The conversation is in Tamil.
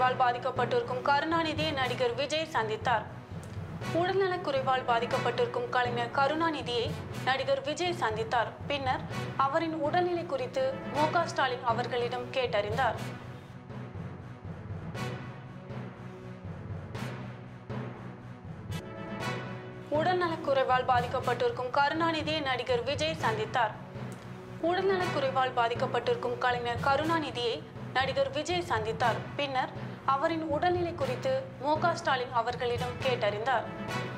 குறைவால் பாதிக்கப்பட்டிருக்கும் கருணாநிதியை நடிகர் விஜய் சந்தித்தார் உடல்நலக் குறைவால் பாதிக்கப்பட்டிருக்கும் கலைஞர் கருணாநிதியை நடிகர் விஜய் சந்தித்தார் பின்னர் அவரின் உடல்நிலை குறித்து மு க ஸ்டாலின் அவர்களிடம் கேட்டறிந்தார் உடல்நலக் குறைவால் பாதிக்கப்பட்டிருக்கும் கருணாநிதியை நடிகர் விஜய் சந்தித்தார் உடல்நலக் குறைவால் பாதிக்கப்பட்டிருக்கும் கலைஞர் கருணாநிதியை நடிகர் விஜய் சந்தித்தார் பின்னர் அவரின் உடல்நிலை குறித்து மு க ஸ்டாலின் அவர்களிடம் கேட்டறிந்தார்